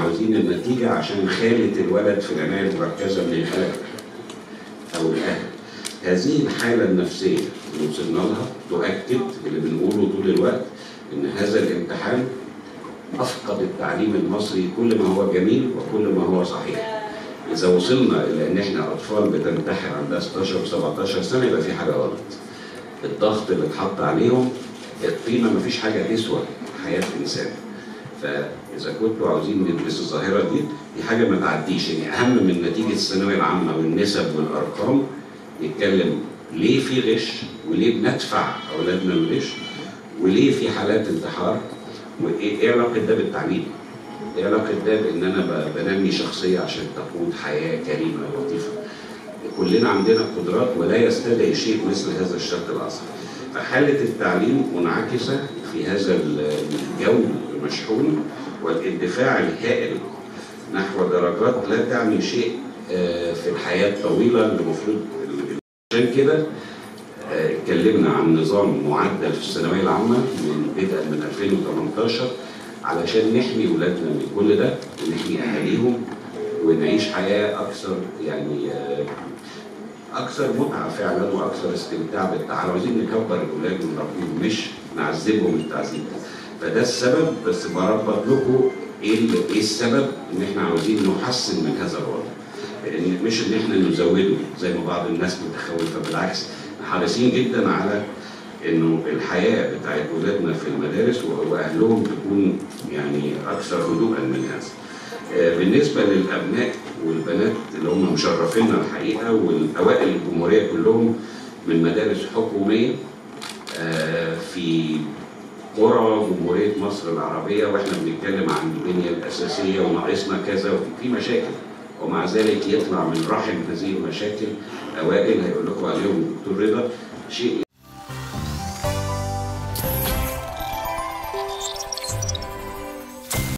عاوزين النتيجه عشان خاله الولد في العنايه المركزه من الأهل او الاهل هذه الحاله النفسيه اللي وصلنا لها تؤكد اللي بنقوله طول الوقت ان هذا الامتحان افقد التعليم المصري كل ما هو جميل وكل ما هو صحيح اذا وصلنا الى ان احنا اطفال بتنتحر عندها 16 و17 سنه يبقى في حاجه غلط الضغط اللي اتحط عليهم القيمه مفيش حاجه تسوى حياه انسان فاذا كنتوا عاوزين ندرس الظاهره دي دي حاجه ما تعديش يعني اهم من نتيجه الثانويه العامه والنسب والارقام نتكلم ليه في غش وليه بندفع اولادنا الغش وليه في حالات انتحار وايه إيه علاقه ده بالتعليم؟ ايه علاقه ده بان انا ب- بنمي شخصيه عشان تقود حياه كريمه لطيفه؟ كلنا عندنا قدرات ولا يستدعي شيء مثل هذا الشرط الاصلي. فحاله التعليم منعكسه في هذا الجو المشحون والاندفاع الهائل نحو درجات لا تعني شيء آه، في الحياه الطويله اللي المفروض عشان كده آه، اتكلمنا عن نظام معدل في الثانويه العامه من بدءا من 2018 علشان نحمي ولادنا من كل ده ونحمي اهاليهم ونعيش حياه اكثر يعني آه، اكثر متعه فعلا واكثر استمتاع بالتعلم عايزين نكبر الاولاد ونربيهم مش نعذبهم التعذيب ده فده السبب بس بربط لكم ايه ال- ايه السبب ان احنا عاوزين نحسن من هذا الوضع لان مش ان احنا نزوده زي ما بعض الناس متخوفه بالعكس حريصين جدا على انه الحياه بتاعت ولادنا في المدارس و- واهلهم تكون يعني اكثر هدوءا من هذا. آه، بالنسبه للابناء والبنات اللي هم مشرفينا الحقيقه والاوائل الجمهوريه كلهم من مدارس حكوميه آه، في قرى جمهوريه مصر العربيه واحنا بنتكلم عن البنيه الاساسيه وناقصنا كذا وفي مشاكل ومع ذلك يطلع من رحم هذه المشاكل اوائل هيقول لكم عليهم الدكتور رضا شيء